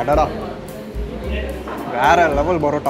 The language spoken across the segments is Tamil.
அடடா வேற லெவல் பரோட்டா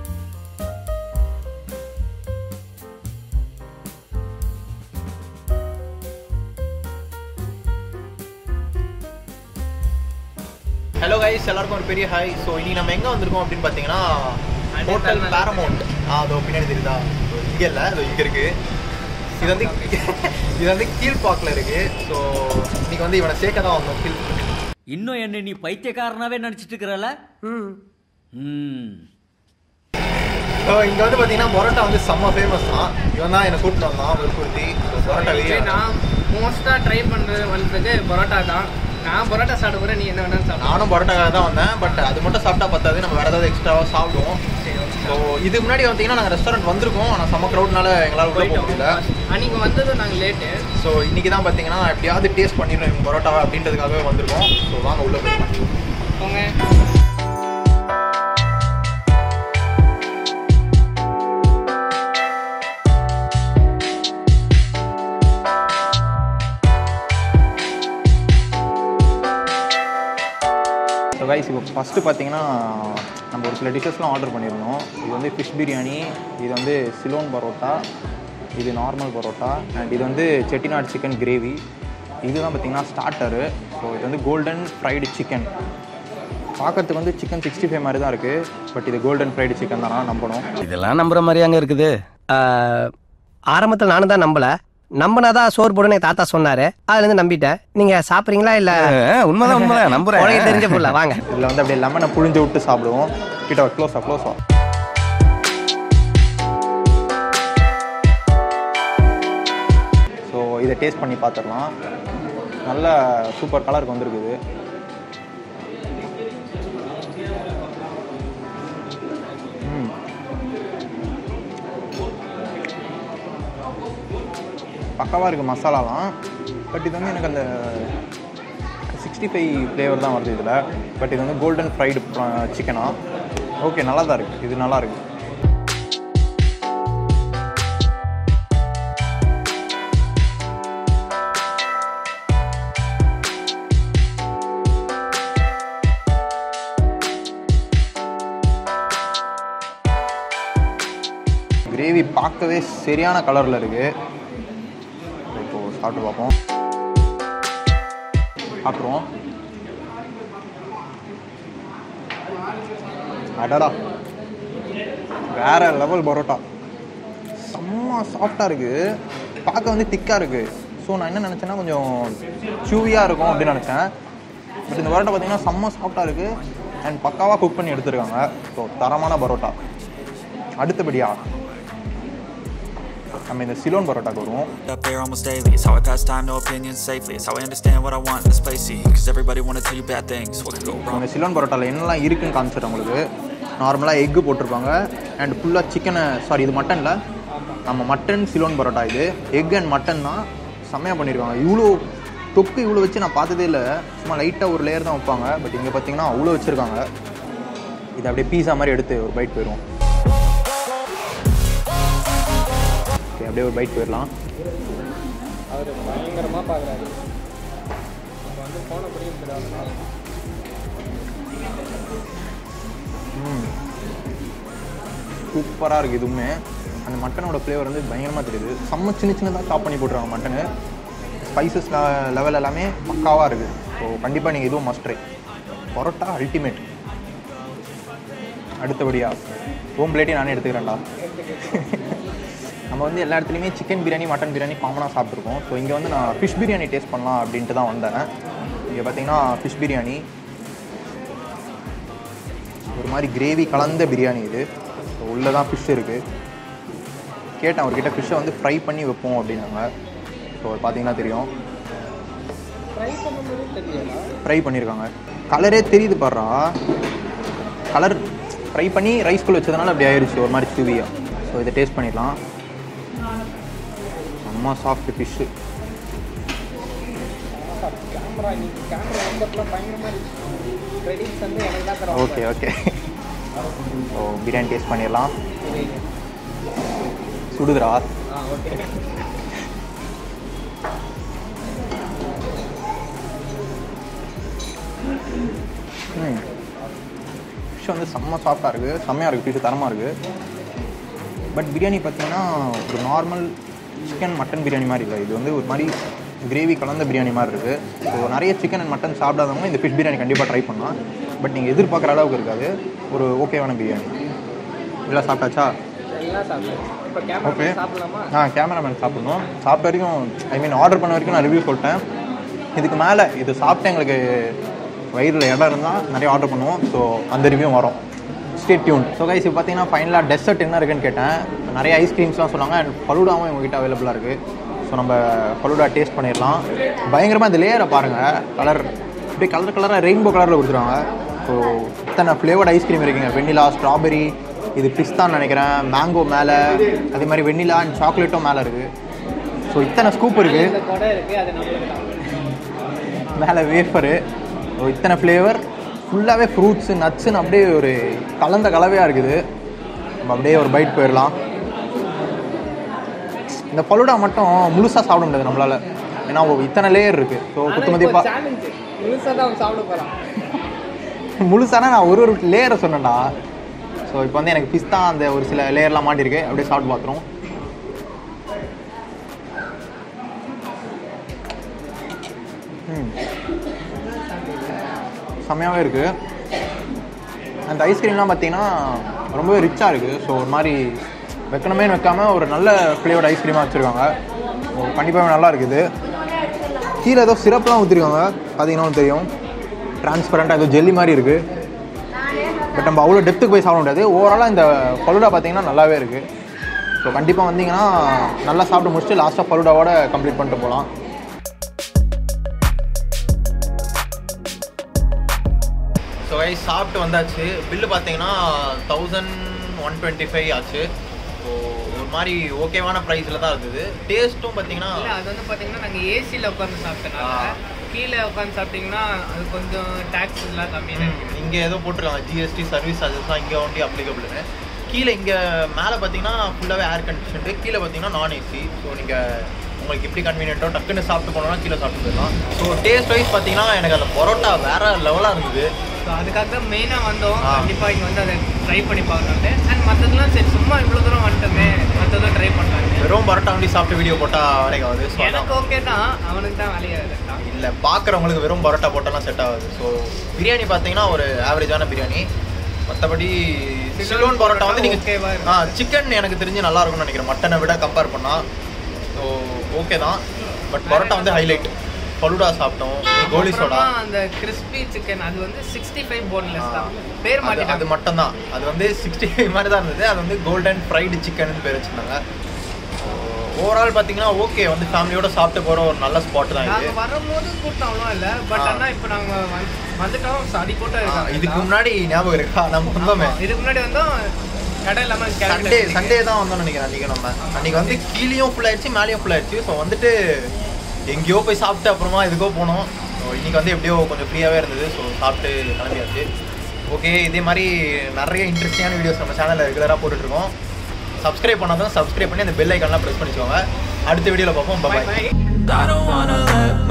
ஹலோ கைஸ் எல்லாருக்கும் ஒரு பெரிய ஹாய் ஸோ இன்னைக்கு நம்ம எங்கே வந்திருக்கோம் அப்படின்னு பார்த்தீங்கன்னா ஹோட்டல் பேரமௌண்ட் ஆ அதோ பின்னாடி தெரியுதா இங்கே இல்லை அதோ இங்கே இருக்கு இது வந்து இது வந்து கீழ்பாக்கில் இருக்கு ஸோ இன்னைக்கு வந்து இவனை சேர்க்க தான் வந்தோம் கீழ் இன்னும் என்ன நீ பைத்தியக்காரனாவே நினைச்சிட்டு இருக்கிறல ம் ஸோ இங்கே வந்து பார்த்தீங்கன்னா பரோட்டா வந்து செம்ம ஃபேமஸ் தான் இவன் தான் என்னை கூப்பிட்டு வந்தான் விருப்பூர்த்தி பரோட்டா இதுவே வெளியே நான் மோஸ்ட்டாக ட்ரை பண்ணுறது வந்தது பரோட்டா தான் நான் பரோட்டா சாப்பிட போகிறேன் நீ என்ன வேணாலும் சாப்பிட நானும் பரோட்டாக்காக தான் வந்தேன் பட் அது மட்டும் சாப்பிட்டா பத்தாது நம்ம வேறு ஏதாவது எக்ஸ்ட்ராவாக சாப்பிடுவோம் ஸோ இதுக்கு முன்னாடி பார்த்தீங்கன்னா நாங்கள் ரெஸ்டாரண்ட் வந்திருக்கோம் ஆனால் செம்ம க்ரௌட்னால எங்களால் உள்ள போக முடியல அன்றைக்கி வந்ததும் நாங்கள் லேட்டு ஸோ இன்னைக்கு தான் பார்த்தீங்கன்னா எப்படியாவது டேஸ்ட் பண்ணிடணும் இவங்க பரோட்டா அப்படின்றதுக்காகவே வந்திருக்கோம் ஸோ வாங்க உள்ள போயிடலாம் போங்க ஸோ கைஸ் இப்போ ஃபஸ்ட்டு பார்த்தீங்கன்னா நம்ம ஒரு சில டிஷ்ஷஸ்லாம் ஆர்டர் பண்ணியிருந்தோம் இது வந்து ஃபிஷ் பிரியாணி இது வந்து சிலோன் பரோட்டா இது நார்மல் பரோட்டா அண்ட் இது வந்து செட்டிநாடு சிக்கன் கிரேவி இதுதான் பார்த்தீங்கன்னா ஸ்டார்டரு ஸோ இது வந்து கோல்டன் ஃப்ரைடு சிக்கன் பார்க்கறதுக்கு வந்து சிக்கன் சிக்ஸ்டி ஃபைவ் மாதிரி தான் இருக்குது பட் இது கோல்டன் ஃப்ரைடு சிக்கன் தானா நம்பணும் இதெல்லாம் நம்புற மாதிரி அங்க இருக்குது ஆரம்பத்தில் நானும் தான் நம்பல நம்பினாதான் சோறு போடுன்னு என் தாத்தா சொன்னாரு அதுல இருந்து நம்பிட்டேன் நீங்க சாப்பிட்றீங்களா இல்ல அஹ், உண்மைதான் உண்மைதான் நம்புறேன் உனக்கு தெரிஞ்ச புள்ள வாங்க இதில் வந்து அப்படியே லெமனை புழிஞ்சு விட்டு சாப்பிடுவோம் கிட்ட க்ளோஸா க்ளோஸா ஸோ இதை டேஸ்ட் பண்ணி பார்த்துடலாம் நல்ல சூப்பர் கலருக்கு வந்திருக்குது ம். பக்காவாக இருக்குது மசாலாலாம் பட் இது வந்து எனக்கு அந்த சிக்ஸ்டி ஃபைவ் ஃப்ளேவர் தான் வருது இதில் பட் இது வந்து கோல்டன் ஃப்ரைடு சிக்கனா ஓகே நல்லா தான் இருக்குது இது நல்லா இருக்குது கிரேவி பார்க்கவே சரியான கலரில் இருக்குது இப்போ சாப்பிட்டு பார்ப்போம் சாப்பிட்ருவோம் அடடா வேற லெவல் பரோட்டா செம்ம சாஃப்டாக இருக்குது பார்க்க வந்து திக்காக இருக்குது ஸோ நான் என்ன நினச்சேன்னா கொஞ்சம் சூவியாக இருக்கும் அப்படின்னு நினச்சேன் பட் இந்த பரோட்டா பார்த்தீங்கன்னா செம்ம சாஃப்டாக இருக்குது அண்ட் பக்காவாக குக் பண்ணி எடுத்துருக்காங்க ஸோ தரமான பரோட்டா அடுத்தபடியா நம்ம இந்த சிலோன் பரோட்டாக்கு வருவோம் Up there almost daily. It's how I pass time, no opinions safely. It's how I understand what I want in this place. See, cause everybody wanna tell you bad things. What could go wrong? அந்த சிலோன் பரோட்டாவில் என்னெல்லாம் இருக்குன்னு காமிச்சிடுறேன் உங்களுக்கு நார்மலாக எக்கு போட்டிருப்பாங்க அண்ட் ஃபுல்லாக சிக்கனை சாரி இது மட்டனில் நம்ம மட்டன் சிலோன் பரோட்டா இது எக் அண்ட் மட்டன் தான் செம்மையாக பண்ணியிருக்காங்க இவ்வளோ தொக்கு இவ்வளோ வச்சு நான் பார்த்ததே இல்லை சும்மா லைட்டாக ஒரு லேயர் தான் வைப்பாங்க பட் இங்கே பார்த்தீங்கன்னா அவ்வளோ வச்சுருக்காங்க இது அப்படியே பீஸா மாதிரி எடுத்து ஒரு பைட் போயிடுவோம் ஓகே அப்படியே ஒரு பைட் போயிடலாம் அவர் பயங்கரமாக பார்க்குறாரு நம்ம வந்து ஃபோனை பிடிக்கிறாங்க சூப்பராக இருக்குது இதுவுமே அந்த மட்டனோட ஃப்ளேவர் வந்து பயங்கரமாக தெரியுது செம்ம சின்ன சின்னதாக சாப் பண்ணி போட்டுருவாங்க மட்டனு ஸ்பைசஸ் லெவல் எல்லாமே பக்காவாக இருக்குது ஸோ கண்டிப்பாக நீங்கள் இதுவும் மஸ்ட் ட்ரை பரோட்டா அல்டிமேட் அடுத்தபடியாக ஹோம் பிளேட்டையும் நானே எடுத்துக்கிறேன்டா நம்ம வந்து எல்லா இடத்துலையுமே சிக்கன் பிரியாணி மட்டன் பிரியாணி காமனாக சாப்பிட்ருக்கோம் ஸோ இங்கே வந்து நான் ஃபிஷ் பிரியாணி டேஸ்ட் பண்ணலாம் அப்படின்ட்டு தான் வந்தேன் இங்கே பார்த்தீங்கன்னா ஃபிஷ் பிரியாணி ஒரு மாதிரி கிரேவி கலந்த பிரியாணி இது ஸோ உள்ளே தான் ஃபிஷ் இருக்குது கேட்டேன் அவர்கிட்ட ஃபிஷ்ஷை வந்து ஃப்ரை பண்ணி வைப்போம் அப்படின்னாங்க ஸோ பார்த்தீங்கன்னா தெரியும் ஃப்ரை பண்ணியிருக்காங்க கலரே தெரியுது பாடுறா கலர் ஃப்ரை பண்ணி ரைஸ்குள்ளே வச்சதுனால அப்படி ஆயிடுச்சு ஒரு மாதிரி சுவியாக ஸோ இதை டேஸ்ட் பண்ணிடலாம் செம்ம சாஃப்ட் ஃபிஷ்ஷு கேமரா இன்னைக்கு கேமரா நம்பர்லாம் பயங்கரமாக இருக்கு கிரெடிட்ஸ் வந்து எனக்கு தான் தரோம் okay okay so biryani taste பண்ணிடலாம் சுடுதுரா ஆ ஓகே ம் ஃபிஷ் வந்து செம்ம சாஃப்டாக இருக்குது செம்மையாக இருக்குது ஃபிஷ் தரமாக இருக்குது பட் பிரியாணி பார்த்தீங்கன்னா ஒரு நார்மல் சிக்கன் மட்டன் பிரியாணி மாதிரி இல்லை இது வந்து ஒரு மாதிரி கிரேவி கலந்த பிரியாணி மாதிரி இருக்குது ஸோ நிறைய சிக்கன் அண்ட் மட்டன் சாப்பிடாதவங்க இந்த ஃபிஷ் பிரியாணி கண்டிப்பாக ட்ரை பண்ணலாம் பட் நீங்கள் எதிர்பார்க்குற அளவுக்கு இருக்காது ஒரு ஓகேவான பிரியாணி இல்லை சாப்பிட்டாச்சா எல்லாம் சாப்பிடுவேன் இப்போ ஓகே கேமரா சாப்பிடலாமா ஆ கேமராமேன் சாப்பிடணும் சாப்பிட்ட வரைக்கும் ஐ மீன் ஆர்டர் பண்ண வரைக்கும் நான் ரிவ்யூ சொல்லிட்டேன் இதுக்கு மேலே இது சாப்பிட்டு எங்களுக்கு வயிறில் இடம் இருந்தால் நிறைய ஆர்டர் பண்ணுவோம் ஸோ அந்த ரிவ்யூ வரும் ஸ்டே டியூன் ஸோ கைஸ் இப்போ பார்த்தீங்கன்னா ஃபைனலாக டெசர்ட் என்ன இருக்குன்னு கேட்டேன் நிறைய ஐஸ்கிரீம்ஸ்லாம் சொன்னாங்க அண்ட் ஃபலூடாவும் எங்ககிட்ட அவைலபிளாக இருக்குது ஸோ நம்ம ஃபலூடா டேஸ்ட் பண்ணிடலாம் பயங்கரமாக இந்த லேயரை பாருங்கள் கலர் அப்படியே கலர் கலராக ரெயின்போ கலரில் கொடுத்துருவாங்க ஸோ இத்தனை ஃப்ளேவர்ட் ஐஸ்கிரீம் இருக்குங்க வெண்ணிலா ஸ்ட்ராபெரி இது பிஸ்தான்னு நினைக்கிறேன் மேங்கோ மேலே அதே மாதிரி வெண்ணிலா அண்ட் சாக்லேட்டும் மேலே இருக்குது ஸோ இத்தனை ஸ்கூப் இருக்குது இந்த கொடை இருக்கு அது நம்மளுக்கு தான் மேலே வேஃபரு இத்தனை ஃப்ளேவர் ஃபுல்லாகவே ஃப்ரூட்ஸு நட்ஸுன்னு அப்படியே ஒரு கலந்த கலவையாக இருக்குது நம்ம அப்படியே ஒரு பைட் போயிடலாம் இந்த பலுடா மட்டும் முழுசாக சாப்பிட முடியாது நம்மளால் ஏன்னா ஒரு இத்தனை லேயர் இருக்குது ஸோ குத்து மதிப்பா சேலஞ்ச் முழுசாக தான் அவன் சாப்பிட போகிறான் முழுசானா நான் ஒரு ஒரு லேயரை சொன்னேன்டா ஸோ இப்போ வந்து எனக்கு பிஸ்தா அந்த ஒரு சில லேயர்லாம் மாட்டிருக்கு அப்படியே சாப்பிட்டு பார்த்துருவோம் ம் செம்மையாகவே இருக்குது அந்த ஐஸ்கிரீம்லாம் பார்த்தீங்கன்னா ரொம்பவே ரிச்சாக இருக்குது ஸோ ஒரு மாதிரி வைக்கணுமே வைக்காம ஒரு நல்ல ஃப்ளேவர்ட் ஐஸ்கிரீமாக வச்சுருக்காங்க ஸோ கண்டிப்பாகவே நல்லா இருக்குது கீழே ஏதோ சிரப்லாம் ஊற்றிருக்காங்க பார்த்தீங்கன்னா தெரியும் டிரான்ஸ்பரண்ட்டாக ஏதோ ஜெல்லி மாதிரி இருக்குது பட் நம்ம அவ்வளோ டெப்த்துக்கு போய் சாப்பிட முடியாது ஓவராலாக இந்த ஃபலூடா பார்த்தீங்கன்னா நல்லாவே இருக்குது ஸோ கண்டிப்பாக வந்தீங்கன்னா நல்லா சாப்பிட்டு முடிச்சுட்டு லாஸ்ட்டாக ஃபலூடாவோட கம்ப்ளீட் பண்ணிட்டு போகலாம் ஸோ கைஸ் சாப்பிட்டு வந்தாச்சு பில்லு பார்த்தீங்கன்னா தௌசண்ட் ஒன் டுவெண்ட்டி ஃபைவ் ஆச்சு ஸோ ஒரு மாதிரி ஓகேவான ப்ரைஸில் தான் இருந்தது டேஸ்ட்டும் பார்த்தீங்கன்னா இல்லை அது வந்து பார்த்தீங்கன்னா நாங்கள் ஏசியில் உட்காந்து சாப்பிட்டனால ஆ. கீழே உட்காந்து சாப்பிட்டீங்கன்னா அது கொஞ்சம் டேக்ஸ் எல்லாம் கம்மியாக இருக்கு இங்கே ஏதோ போட்டிருக்காங்க ஜிஎஸ்டி சர்வீஸ் சார்ஜஸ்லாம் இங்கே ஒண்டி அப்ளிகபிள்னு கீழே இங்கே மேலே பார்த்தீங்கன்னா ஃபுல்லாகவே ஏர் கண்டிஷன்டு கீழே பார்த்தீங்கன்னா நான் ஏசி ஸோ நீங்கள் உங்களுக்கு எப்படி கன்வீனியன்ட்டோ டக்குன்னு சாப்பிட்டு போனோம்னா கீழே சாப்பிட்டு போயிடலாம் ஸோ டேஸ்ட் வைஸ் பார்த்தீங்கன்னா எனக்கு அந்த பரோட்டா வேற லெவலாக இருந்தது ஸோ அதுக்காக தான் மெயினாக வந்தோம் ஆ. கண்டிப்பாக இங்கே வந்து அதை ட்ரை பண்ணி பார்க்கணுன்ட்டு அண்ட் மற்றதுலாம் சரி சும்மா இவ்வளோ தூரம் வந்துட்டோமே மற்றதும் ட்ரை பண்ணலாங்க வெறும் பரோட்டா ஒண்டி சாப்பிட்டு வீடியோ போட்டால் வேலைக்கு ஆகுது ஸோ எனக்கு ஓகே தான் அவனுக்கு தான் வேலையாக தான் இல்லை பார்க்குறவங்களுக்கு வெறும் பரோட்டா போட்டாலாம் செட் ஆகுது ஸோ பிரியாணி பார்த்தீங்கன்னா ஒரு ஆவரேஜான பிரியாணி மற்றபடி சிலோன் பரோட்டா வந்து ஓகேவா நீங்கள் இருக்கு. ஆ சிக்கன் எனக்கு தெரிஞ்சு நல்லா இருக்கும்னு நினைக்கிறேன் மட்டனை விட கம்பேர் பண்ணால் ஸோ ஓகே தான் பட் பரோட்டா வந்து ஹைலைட் ஃபலூடா சாப்பிட்டோம் கோலி சோடா அப்புறமா அந்த கிறிஸ்பி சிக்கன் அது வந்து சிக்ஸ்டி ஃபைவ் போன்லெஸ் தான் பேர் அது- அது மாட்டிட்டாங்க மட்டும் தான் அது வந்து சிக்ஸ்டி ஃபைவ் மாதிரி தான் இருந்தது அது வந்து கோல்டன் ஃப்ரைடு சிக்கன் பேர் வச்சுருந்தாங்க ஓவரால் பார்த்தீங்கன்னா ஓகே வந்து ஃபேமிலியோட சாப்பிட்டு போகிற ஒரு நல்ல ஸ்பாட் தான் இது நாங்க வரும்போது கூட்டம் அவ்வளோ இல்ல பட் ஆ. ஆனா இப்போ நாங்க வந்து- வந்துட்டோம் சடி கூட்டம் ஆ, இருக்காங்க இதுக்கு எல்லாம். முன்னாடி ஞாபகம் இருக்கா நம்ம வந்தோமே ஆமா, இதுக்கு முன்னாடி வந்தோம் கடை இல்லாம சண்டே சண்டே தான் வந்தோம்னு நினைக்கிறேன் அன்றைக்கி நம்ம அன்றைக்கி வந்து கீழேயும் ஃபுல் ஆயிடுச்சு மேலேயும் ஃபுல் ஆயிடுச்சு ஸோ வந்துட்டு எங்கேயோ போய் சாப்பிட்டு அப்புறமா இதுக்கோ போனோம் ஸோ இன்றைக்கி வந்து எப்படியோ கொஞ்சம் ஃப்ரீயாகவே இருந்தது ஸோ சாப்பிட்டு கிளம்பியாச்சு ஓகே இதே மாதிரி நிறைய இன்ட்ரெஸ்டிங்கான வீடியோஸ் நம்ம சேனலில் ரெகுலராக போட்டுட்ருக்கோம் சப்ஸ்கிரைப் பண்ணாதான் சப்ஸ்கிரைப் பண்ணி அந்த பெல் ஐக்கான்லாம் ப்ரெஸ் பண்ணிக்கோங்க அடுத்த வீடியோவில் பார்ப்போம் bye bye bye I don't wanna let